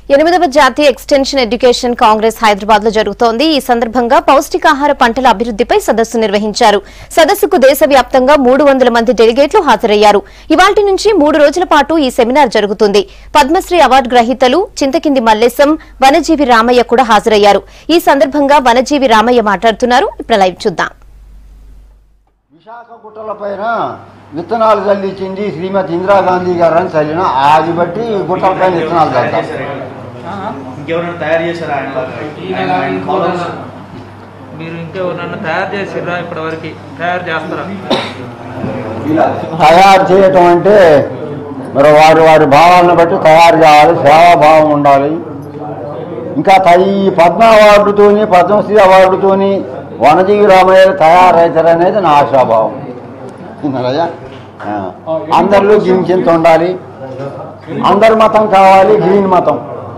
ఎనిమిదవ జాతీయ extension education Congress Hyderabad లో జరుగుతోంది ఈ సందర్భంగా పౌష్టికాహార పంటల అభివృద్దిపై సదస్సు నిర్వహించారు సదస్సుకు దేశవ్యాప్తంగా మూడు వందల మంది డెలిగేట్లు హాజరయ్యారు ఇవాల్టి నుంచి మూడు రోజుల పాటు ఈ సెమినార్ జరుగుతుంది పద్మశ్రీ అవార్డు గ్రహీతలు చింతకింది మల్లేశం వనజీవి రామయ్య కూడా హాజరయ్యారు ఈ సందర్భంగా వనజీవి రామయ్య మాట్లాడుతున్నారు ఇప్పుడు లైవ్ చూద్దాం విశాఖ గుట్టల పైన విత్తనాలు చల్లించింది శ్రీమతి ఇందిరాగాంధీ గారు అని చల్లిన అది బట్టి గుట్టల పైన విత్తనాలు చల్లుతాం ఇంకెవరైనా తయారు చేశారా ఆయన ఆయన- ఆయన followers? మీరు ఇంకెవరన్నా తయారు చేసిర్రా ఇప్పటి వరకు తయారు చేస్తారా తయారు చేయటం అంటే మరి వారి వారి భావాలను బట్టి తయారు చేయాలి సేవాభావం ఉండాలి ఇంకా త- ఈ పద్మ అవార్డుతోని పద్మశ్రీ అవార్డుతోని వనజీవి రామయ్య తయారవుతారు అనేది నా ఆశాభావం విన్నారా? ఆ. అందరిలో గించింత ఉండాలి అందరి మతం కావాలి గ్రీన్ మతం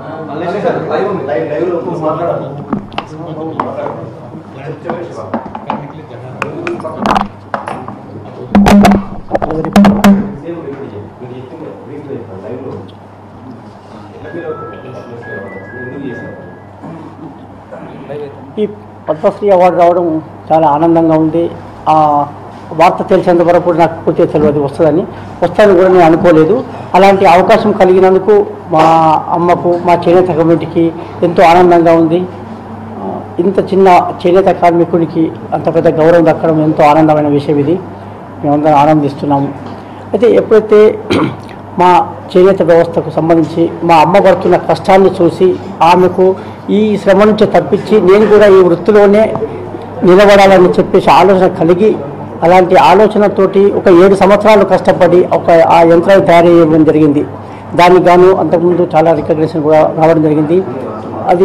ఈ పద్మశ్రీ అవార్డు రావడం చాలా ఆనందంగా ఉంది ఆ వార్త తెలిసేంత వరకు నాకు పూర్తిగా తెలియదు వస్తుందని వస్తుందని కూడా నేను అనుకోలేదు అలాంటి అవకాశం కలిగినందుకు మా అమ్మకు మా చేనేత కమిటీకి ఎంతో ఆనందంగా ఉంది ఆ, ఇంత చిన్న చేనేత కార్మికుడికి అంత పెద్ద గౌరవం దక్కడం ఎంతో ఆనందమైన విషయం ఇది మేమందరం ఆనందిస్తున్నాము అయితే ఎప్పుడైతే మా చేనేత వ్యవస్థకు సంబంధించి మా అమ్మ పడుతున్న కష్టాన్ని చూసి ఆమెకు ఈ శ్రమ నుంచి తప్పించి నేను కూడా ఈ వృత్తిలోనే నిలబడాలని చెప్పేసి ఆలోచన కలిగి అలాంటి ఆలోచనతోటి ఒక ఏడు సంవత్సరాలు కష్టపడి ఒక ఆ యంత్రాన్ని తయారు చేయడం జరిగింది దానికి గాను అంతకుముందు చాలా రికగ్నేషన్ కూడా రావడం జరిగింది అది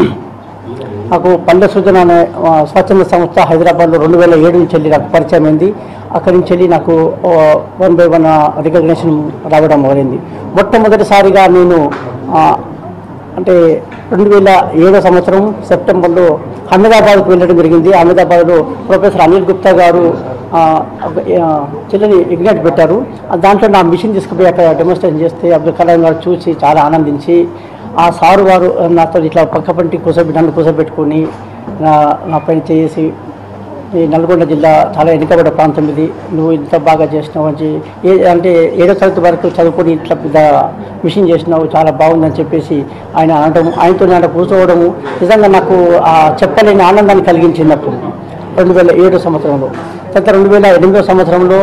నాకు పల్లె సృజన అనే ఆ, స్వచ్ఛంద సంస్థ హైదరాబాద్లో రెండు వేల ఏడు నుంచి వెళ్ళి నాకు పరిచయం అయింది అక్కడి నుంచి వెళ్ళి నాకు వన్ బై వన్ రికగ్నేషన్ రావడం మొదలైంది మొట్టమొదటిసారిగా నేను ఆ, అంటే రెండు వేల ఏడో సంవత్సరం సెప్టెంబర్లో అహ్మదాబాద్కు వెళ్ళడం జరిగింది అహ్మదాబాద్లో ప్రొఫెసర్ అనిల్ గుప్తా గారు ఆ, ఒక, ఆ, చెల్లని ఇగ్నైట్ పెట్టారు ఆ దాంట్లో నా మిషన్ తీసుకుపోయి అక్కడ డెమోన్స్ట్రేషన్ చేస్తే అబ్దుల్ కలాం గారు చూసి చాలా ఆనందించి ఆ సారు వారు నాతో ఇట్లా పక్క పంటి కూసబెట్టి నన్ను కూసబెట్టుకొని నా నా పైన చేసి ఈ నల్గొండ జిల్లా చాలా వెనుకబడ్డ ప్రాంతం ఇది నువ్వు ఇంత బాగా చేసినావు అని చెప్పి, ఏ అంటే ఏడో తరగతి వరకు చదువుకొని ఇట్లా పెద్ద మిషన్ చేసినావు చాలా బాగుందని చెప్పేసి ఆయన అనడం ఆయనతో నేను కూర్చోవడము నిజంగా నాకు ఆ చెప్పలేని ఆనందాన్ని కలిగించింది అప్పుడు రెండు వేల ఏడు సంవత్సరంలో తర్వాత రెండు వేల ఎనిమిదో సంవత్సరంలో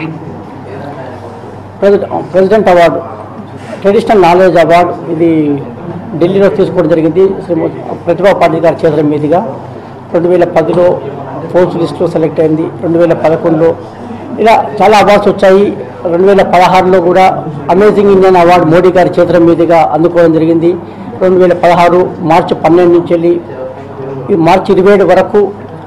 president president award traditional knowledge award ఇది ఢిల్లీలో తీసుకోవడం జరిగింది శ్రీమతి ప్రతిభా పాటిల్ గారి చేతుల మీదుగా రెండు వేల పదిలో ఫోర్త్ లిస్ట్లో సెలెక్ట్ అయింది రెండు వేల పదకొండులో ఇలా చాలా అవార్డ్స్ వచ్చాయి రెండు వేల పదహారులో కూడా అమేజింగ్ ఇండియన్ అవార్డు మోడీ గారి చేతుల మీదుగా అందుకోవడం జరిగింది రెండు వేల పదహారు మార్చి పన్నెండు నుంచి వెళ్ళి ఈ మార్చి ఇరవై ఏడు వరకు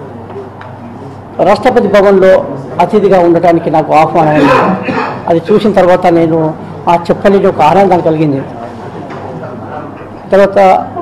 రాష్ట్రపతి భవన్లో అతిథిగా ఉండటానికి నాకు ఆహ్వానం అయింది అది చూసిన తర్వాత నేను ఆ చెప్పలేని ఒక ఆనందం కలిగింది తర్వాత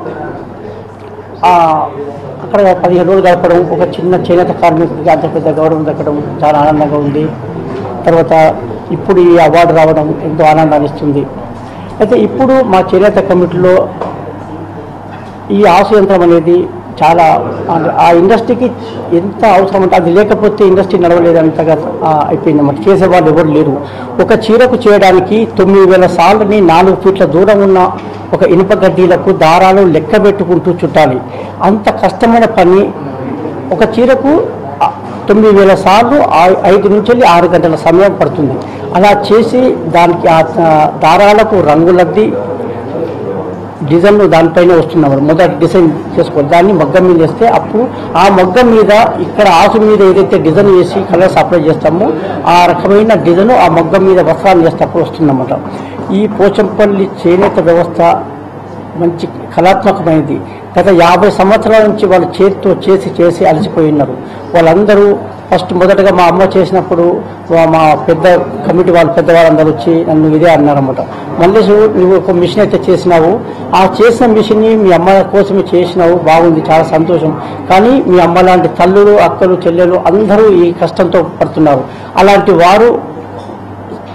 ఆ అక్కడ పదిహేను రోజులు గడపడం ఒక చిన్న చేనేత కార్మికుడికి అంత పెద్ద గౌరవం దక్కడం చాలా ఆనందంగా ఉంది తర్వాత ఇప్పుడు ఈ అవార్డు రావడం ఎంతో ఆనందాన్ని ఇస్తుంది అయితే ఇప్పుడు మా చేనేత కమిటీలో ఈ ఆసు యంత్రం అనేది చాలా అంటే ఆ ఇండస్ట్రీకి ఎంత అవసరం అంటే అది లేకపోతే ఇండస్ట్రీ నడవలేదు అంతగా ఆ, అయిపోయింది అన్నమాట చేసేవాళ్ళు ఎవరు లేరు ఒక చీరకు చేయడానికి తొమ్మిది వేల సార్లని నాలుగు ఫీట్ల దూరం ఉన్న ఒక ఇనుప గడ్డీలకు దారాలు లెక్క పెట్టుకుంటూ చుట్టాలి అంత కష్టమైన పని ఒక చీరకు ఆ, తొమ్మిది వేల సార్లు ఆ- ఐదు నుంచి వెళ్ళి ఆరు గంటల సమయం పడుతుంది అలా చేసి దానికి ఆ ఆ, దారాలకు రంగులద్ది డిజైన్ దానిపైన వస్తున్నాం మొదటి డిజైన్ చేసుకోవాలి దాన్ని మగ్గం మీద వేస్తే అప్పుడు ఆ మగ్గం మీద ఇక్కడ ఆసు మీద ఏదైతే డిజైన్ వేసి కలర్స్ అప్లై చేస్తామో ఆ రకమైన డిజైన్ ఆ మగ్గం మీద వస్త్రాలు చేసేటప్పుడు వస్తుందన్నమాట ఈ పోచంపల్లి చేనేత వ్యవస్థ మంచి కళాత్మకమైనది గత యాభై సంవత్సరాల నుంచి వాళ్ళు చేతితో చేసి చేసి అలసిపోయి ఉన్నారు వాళ్ళందరూ ఫస్ట్ మొదటగా మా అమ్మ చేసినప్పుడు వా- మా పెద్ద కమిటీ వాళ్ళు పెద్దవాళ్ళందరూ వచ్చి నన్ను ఇదే అన్నారన్నమాట మళ్ళీ నువ్వు ఒక మిషన్ అయితే చేసినావు ఆ చేసిన మిషన్ని మీ అమ్మ కోసమే చేసినావు బాగుంది చాలా సంతోషం కానీ మీ అమ్మ లాంటి తల్లులు అక్కలు చెల్లెలు అందరూ ఈ కష్టంతో పడుతున్నారు అలాంటి వారు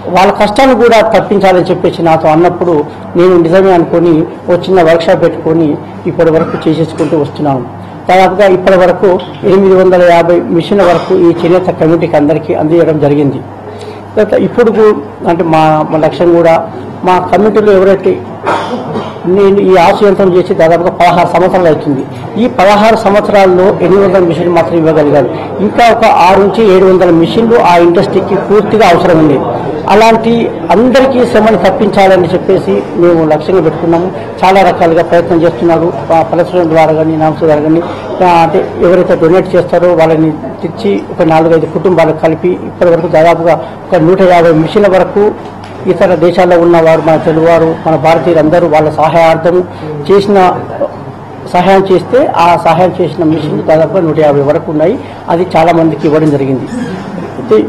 వాళ్ళ కష్టాన్ని కూడా తప్పించాలని చెప్పేసి నాతో అన్నప్పుడు నేను నిజమే అనుకొని ఓ చిన్న వర్క్షాప్ పెట్టుకొని ఇప్పటి వరకు చేసేసుకుంటూ వస్తున్నాను దాదాపుగా ఇప్పటి వరకు ఎనిమిది వందల యాభై మిషన్ల వరకు ఈ చేనేత కమిటీకి అందరికీ అందించడం జరిగింది తర్వాత ఇప్పుడు కూ- అంటే మా మా లక్ష్యం కూడా మా కమిటీలో ఎవరైతే నేను ఈ ఆసు యంత్రం చేసి దాదాపుగా పదహారు సంవత్సరాలు అవుతుంది ఈ పదహారు సంవత్సరాల్లో ఎనిమిది వందల మిషన్లు మాత్రం ఇవ్వగలిగారు ఇంకా ఒక ఆరు నుంచి ఏడు వందల మిషన్లు ఆ ఇండస్ట్రీకి పూర్తిగా అవసరం ఉంది అలాంటి అందరికీ శ్రమను తప్పించాలని చెప్పేసి మేము లక్ష్యంగా పెట్టుకున్నాము చాలా రకాలుగా ప్రయత్నం చేస్తున్నారు ఆ పలసరం ద్వారా కానీ నామసు ద్వారా కానీ ఆ, అంటే ఎవరైతే డొనేట్ చేస్తారో వాళ్ళని తెచ్చి ఒక నాలుగైదు కుటుంబాలకు కలిపి ఇప్పటి వరకు దాదాపుగా ఒక నూట యాభై మిషన్ల వరకు ఇతర దేశాల్లో ఉన్నవారు మన తెలుగువారు మన భారతీయులందరూ వాళ్ళ సహాయార్థం చేసిన సహాయం చేస్తే ఆ సహాయం చేసిన మిషన్లు దాదాపుగా నూట యాభై వరకు ఉన్నాయి అది చాలా మందికి ఇవ్వడం జరిగింది అయితే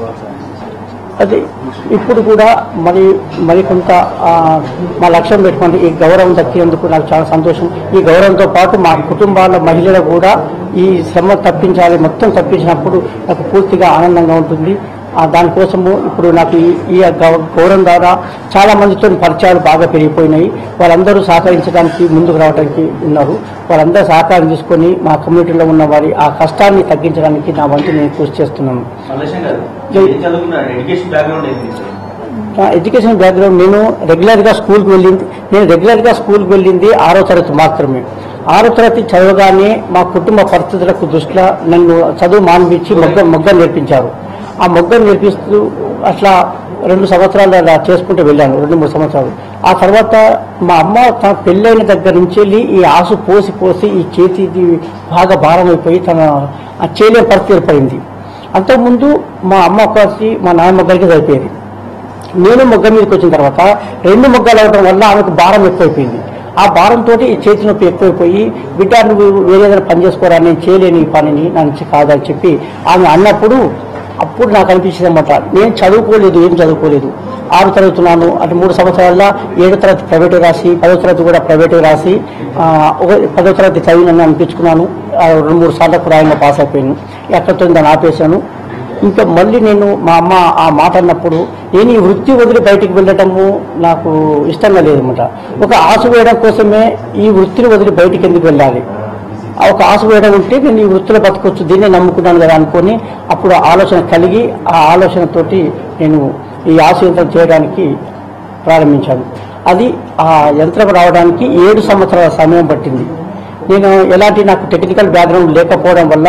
అది ఇప్పుడు కూడా మరి మరి కొంత ఆ, మా లక్ష్యం పెట్టుకోండి ఈ గౌరవం దక్కినందుకు నాకు చాలా సంతోషం ఈ గౌరవంతో పాటు మా కుటుంబాల మహిళలు కూడా ఈ శ్రమ తప్పించాలి మొత్తం తప్పించినప్పుడు నాకు పూర్తిగా ఆనందంగా ఉంటుంది ఆ దానికోసము ఇప్పుడు నాకు ఈ ఈ గౌ- గౌరవం ద్వారా చాలా మందితో పరిచయాలు బాగా పెరిగిపోయినాయి వాళ్ళందరూ సహకరించడానికి ముందుకు రావడానికి ఉన్నారు వాళ్ళందరూ సహకారం తీసుకొని మా కమ్యూనిటీలో ఉన్న వారి ఆ కష్టాన్ని తగ్గించడానికి నా వంతు నేను కృషి చేస్తున్నాను మల్లేశం గారు ఏం చదువుకున్నారు ఎడ్యుకేషన్ బ్యాక్గ్రౌండ్ ఏంటి నా ఎడ్యుకేషన్ బ్యాక్గ్రౌండ్ నేను రెగ్యులర్గా స్కూల్కి వెళ్ళింది నేను రెగ్యులర్గా స్కూల్కి వెళ్ళింది ఆరో తరగతి మాత్రమే ఆరో తరగతి చదవగానే మా కుటుంబ పరిస్థితులకు దృష్ట్యా నన్ను చదువు మాన్పించి మొగ్గ మొగ్గ నేర్పించారు ఆ మొగ్గ నేర్పిస్తూ అట్లా రెండు సంవత్సరాలు అలా చేసుకుంటూ వెళ్ళాను రెండు మూడు సంవత్సరాలు ఆ తర్వాత మా అమ్మ తన పెళ్ళైన దగ్గర నుంచి వెళ్ళి ఈ ఆసు పోసి పోసి ఈ చేతిది బాగా భారం అయిపోయి తన ఆ చేయలేని పరిస్థితి ఏర్పడింది అంతకుముందు మా అమ్మ ఒకటి మా నాన్నమ్మ గారికి సరిపోయేది నేను మొగ్గ మీదకి వచ్చిన తర్వాత రెండు మొగ్గలు అవడం వల్ల ఆమెకు భారం ఎక్కువైపోయింది ఆ భారంతో ఈ చేతి నొప్పి ఎక్కువైపోయి బిడ్డ నువ్వు వేరే ఏదైనా పని చేసుకోరా నేను చేయలేని ఈ పనిని నా నుంచి కాదని చెప్పి ఆమె అన్నప్పుడు అప్పుడు నాకు అనిపించింది అనమాట నేను చదువుకోలేదు ఏం చదువుకోలేదు ఆరు చదువుతున్నాను అటు మూడు సంవత్సరాల ఏడో తరగతి ప్రైవేట్ రాసి పదో తరగతి కూడా ప్రైవేట్ రాసి ఆ, ఒక పదో తరగతి చదివినని అనిపించుకున్నాను ఆ, రెండు మూడు సార్లకు రాయంగా పాస్ అయిపోయాను ఎక్కడితో దాన్ని ఆపేశాను ఇంకా మళ్ళీ నేను మా అమ్మ ఆ మాట అన్నప్పుడు నేను ఈ వృత్తి వదిలి బయటికి వెళ్ళటము నాకు ఇష్టంగా లేదన్నమాట ఒక ఆశ వేయడం కోసమే ఈ వృత్తిని వదిలి బయటికి ఎందుకు వెళ్ళాలి ఆ ఒక ఆశ వేయడం ఉంటే నేను ఈ వృత్తిలో బతకొచ్చు దీన్నే నమ్ముకున్నాను కదా అనుకొని అప్పుడు ఆలోచన కలిగి ఆ ఆలోచనతోటి నేను ఈ ఆశ యంత్రం చేయడానికి ప్రారంభించాను అది ఆ యంత్రం రావడానికి ఏడు సంవత్సరాల సమయం పట్టింది నేను ఎలాంటి నాకు టెక్నికల్ బ్యాక్గ్రౌండ్ లేకపోవడం వల్ల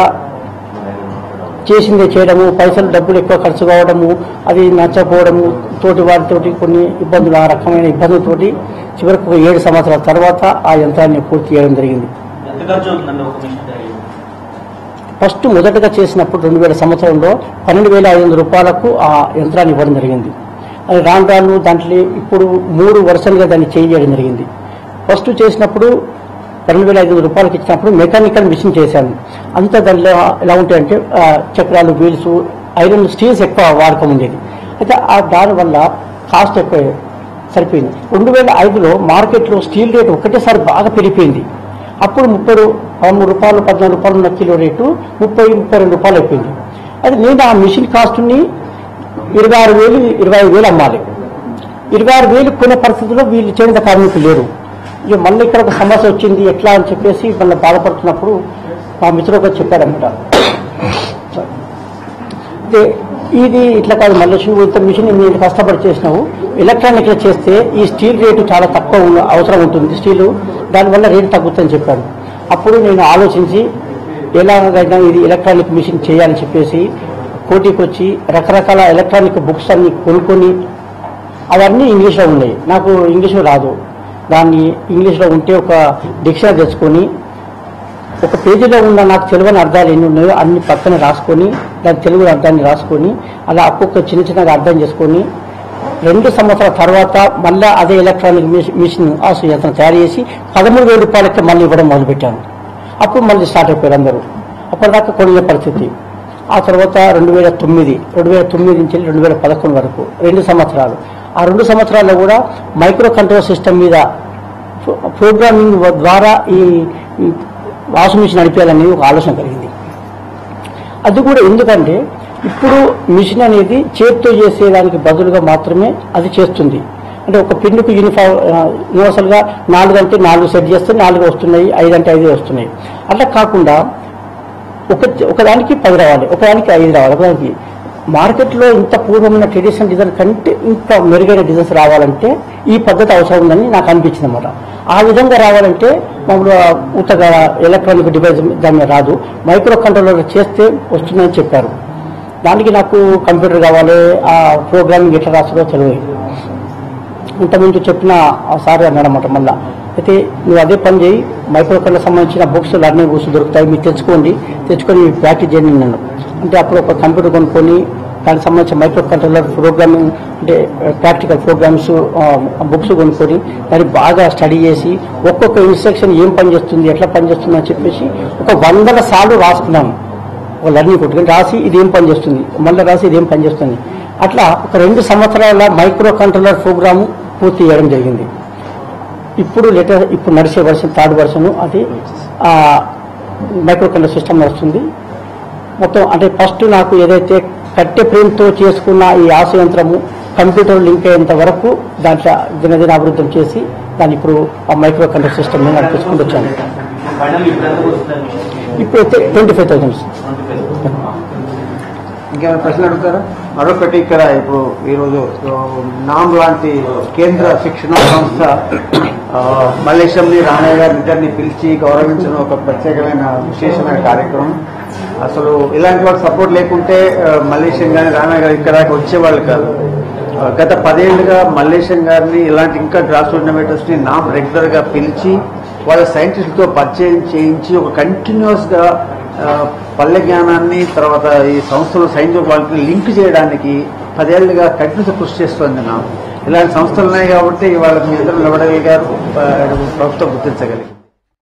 చేసిందే చేయడము పైసలు డబ్బులు ఎక్కువ ఖర్చు కావడము అది నచ్చకపోవడము తోటి వారితోటి కొన్ని ఇబ్బందులు ఆ రకమైన ఇబ్బందులతోటి చివరికి ఒక ఏడు సంవత్సరాల తర్వాత ఆ యంత్రాన్ని పూర్తి చేయడం జరిగింది ఎంత ఖర్చు అవుతుందండి ఒక మిషన్ తయారీ ఫస్ట్ మొదటగా చేసినప్పుడు రెండు వేల సంవత్సరంలో పన్నెండు వేల ఐదు వందల రూపాయలకు ఆ యంత్రాన్ని ఇవ్వడం జరిగింది అది రాను రాను దాంట్లో ఇప్పుడు మూడు వరుసలుగా దాన్ని చేంజ్ చేయడం జరిగింది ఫస్ట్ చేసినప్పుడు పన్నెండు వేల ఐదు వందల రూపాయలకి ఇచ్చినప్పుడు మెకానికల్ మిషన్ చేశాను అంత దానిలో ఎలా ఉంటాయంటే ఆ, చక్రాలు వీల్స్ ఐరన్ స్టీల్స్ ఎక్కువ వాడకం ఉండేది అయితే ఆ దానివల్ల కాస్ట్ ఎక్కువ సరిపోయింది రెండు వేల ఐదులో మార్కెట్లో స్టీల్ రేటు ఒకటేసారి బాగా పెరిగిపోయింది అప్పుడు ముప్పై రూ- పదమూడు రూపాయలు పద్నాలుగు రూపాయలు ఉన్న కిలో రేటు ముప్పై ముప్పై రెండు రూపాయలు అయిపోయింది అది నేను ఆ మిషన్ కాస్ట్ని ఇరవై ఆరు వేలు ఇరవై ఐదు వేలు అమ్మాలి ఇరవై ఆరు వేలు కొనే పరిస్థితిలో వీళ్ళు చేనేత కార్మికులు లేరు ఇక మళ్ళీ ఇక్కడ ఒక సమస్య వచ్చింది ఎట్లా అని చెప్పేసి మళ్ళీ బాధపడుతున్నప్పుడు మా మిత్రుడు ఒకరు చెప్పారన్నమాట అయితే ఇది ఇట్లా కాదు మళ్ళీ నువ్వు ఇంత మిషన్ నేను కష్టపడి చేసినావు ఎలక్ట్రానిక్ లో చేస్తే ఈ స్టీల్ రేటు చాలా తక్కువ ఉన్న- అవసరం ఉంటుంది స్టీలు దానివల్ల రేటు తగ్గుతుందని చెప్పాడు అప్పుడు నేను ఆలోచించి ఎలాగైనా ఇది ఎలక్ట్రానిక్ మిషన్ చేయాలని చెప్పేసి కోటికి వచ్చి రకరకాల ఎలక్ట్రానిక్ బుక్స్ అన్ని కొనుక్కొని అవన్నీ ఇంగ్లీష్లో ఉన్నాయి నాకు ఇంగ్లీష్లో రాదు దాన్ని ఇంగ్లీష్లో ఉంటే ఒక డిక్షనరీ తెచ్చుకొని ఒక పేజీలో ఉన్న నాకు తెలియని అర్థాలు ఎన్ని ఉన్నాయో అన్ని పక్కన రాసుకొని దాని తెలుగు అర్థాన్ని రాసుకొని అలా ఒక్కొక్క చిన్న చిన్నగా అర్థం చేసుకొని రెండు సంవత్సరాల తర్వాత మళ్ళీ అదే ఎలక్ట్రానిక్ మిషన్- మిషన్ ఆసు యంత్రం తయారు చేసి పదమూడు వేల రూపాయలకి మళ్ళీ ఇవ్వడం మొదలుపెట్టాను అప్పుడు మళ్ళీ స్టార్ట్ అయిపోయారు అందరూ అప్పటిదాకా కొనే పరిస్థితి ఆ తర్వాత రెండు వేల తొమ్మిది రెండు వేల తొమ్మిది నుంచి రెండు వేల పదకొండు వరకు రెండు సంవత్సరాలు ఆ రెండు సంవత్సరాల్లో కూడా మైక్రో కంట్రోల్ సిస్టమ్ మీద ప్రో- ప్రోగ్రామింగ్ ద్వారా ఈ ఈ వాషింగ్ మిషన్ నడిపేయాలనేది ఒక ఆలోచన కలిగింది అది కూడా ఎందుకంటే ఇప్పుడు మిషన్ అనేది చేతితో చేసేదానికి బదులుగా మాత్రమే అది చేస్తుంది అంటే ఒక పిన్నుకు యూనిఫామ్ యూనివర్సల్గా నాలుగు అంటే నాలుగు సెట్ చేస్తే నాలుగు వస్తున్నాయి ఐదు అంటే ఐదు వస్తున్నాయి అట్లా కాకుండా ఒక ఒకదానికి పది రావాలి ఒకదానికి ఐదు రావాలి ఒకదానికి మార్కెట్లో ఇంత పూర్వమైన ట్రెడిషనల్ డిజైన్ కంటే ఇంత మెరుగైన డిజైన్స్ రావాలంటే ఈ పద్ధతి అవసరం ఉందని నాకు అనిపించింది అనమాట ఆ విధంగా రావాలంటే మామూలుగా ఉత్తగా ఎలక్ట్రానిక్ డివైస్ దాని మీద రాదు మైక్రో కంట్రోలర్ చేస్తే వస్తుందని చెప్పారు దానికి నాకు కంప్యూటర్ కావాలి ఆ ప్రోగ్రామింగ్ ఎట్లా రాస్తుందో తెలియదు ఇంతకుముందు చెప్పిన ఆ సార్ అన్నాడన్నమాట మళ్ళా అయితే నువ్వు అదే పని చేయి మైక్రో కంట్రోల్ సంబంధించిన బుక్స్ లర్నింగ్ బుక్స్ దొరుకుతాయి మీరు తెచ్చుకోండి తెచ్చుకొని మీరు ప్రాక్టీస్ చేయండి నన్ను అంటే అప్పుడు ఒక కంప్యూటర్ కొనుక్కొని దానికి సంబంధించిన మైక్రో కంట్రోలర్ ప్రోగ్రామింగ్ అంటే ప్రాక్టికల్ ప్రోగ్రామ్స్ బుక్స్ కొనుక్కొని దాన్ని బాగా స్టడీ చేసి ఒక్కొక్క ఇన్స్ట్రక్షన్ ఏం పని చేస్తుంది ఎట్లా పని చేస్తుంది అని చెప్పేసి ఒక వందల సార్లు రాసుకున్నాను ఒక లర్నింగ్ కొట్టుకొని రాసి ఇది ఏం పని చేస్తుంది మళ్ళీ రాసి ఇది ఏం పని చేస్తుంది అట్లా ఒక రెండు సంవత్సరాల మైక్రో కంట్రోలర్ ప్రోగ్రాము పూర్తి చేయడం జరిగింది ఇప్పుడు లేటర్ ఇప్పుడు నడిచే వర్షన్ థర్డ్ వర్షన్ అది మైక్రో కంట్రోలర్ సిస్టమ్ నడుస్తుంది మొత్తం అంటే ఫస్ట్ నాకు ఏదైతే కట్టె ప్రేమ్తో చేసుకున్న ఈ ఆశ యంత్రము కంప్యూటర్ లింక్ అయ్యేంత వరకు దాంట్లో దినదిన అభివృద్ధి చేసి దాన్ని ఇప్పుడు ఆ మైక్రో కంట్రోల్ సిస్టమ్ నడిపించుకుంటూ వచ్చాను ఫైనల్ ఇప్పుడు ఎంత వస్తుంది ఇప్పుడు అయితే ట్వంటీ ఫైవ్ థౌసండ్స్ ఇంకేమైనా ప్రశ్నలు అడుగుతారా మరొకటి ఇక్కడ ఇప్పుడు ఈరోజు నామ్ లాంటి కేంద్ర శిక్షణ సంస్థ ఆ, మల్లేశంని రామయ్య గారి ఇద్దరిని పిలిచి గౌరవించిన ఒక ప్రత్యేకమైన విశేషమైన కార్యక్రమం అసలు ఇలాంటి వాళ్ళకి సపోర్ట్ లేకుంటే ఆ, మల్లేశం గాని రామయ్య గారు ఇక్కడ దాకా వచ్చేవాళ్ళు కాదు ఆ, గత పదేళ్లుగా మల్లేశం గారిని ఇలాంటి ఇంకా గ్రాస్ టోర్నమెంట్స్ ని నామ్ రెగ్యులర్ గా పిలిచి వాళ్ళ సైంటిస్టులతో పరిచయం చేయించి ఒక కంటిన్యూస్ గా ఆ, పల్లె జ్ఞానాన్ని తర్వాత ఈ సంస్థలు సైన్స్ వాళ్ళకి లింక్ చేయడానికి పదేళ్లుగా కంటిన్యూస్ కృషి చేస్తోంది నా ఇలాంటి సంస్థలు ఉన్నాయి కాబట్టి ఇవాళ మీ అందరూ నిలబడగలిగారు ఆ, ప్రభుత్వం గుర్తించగలిగింది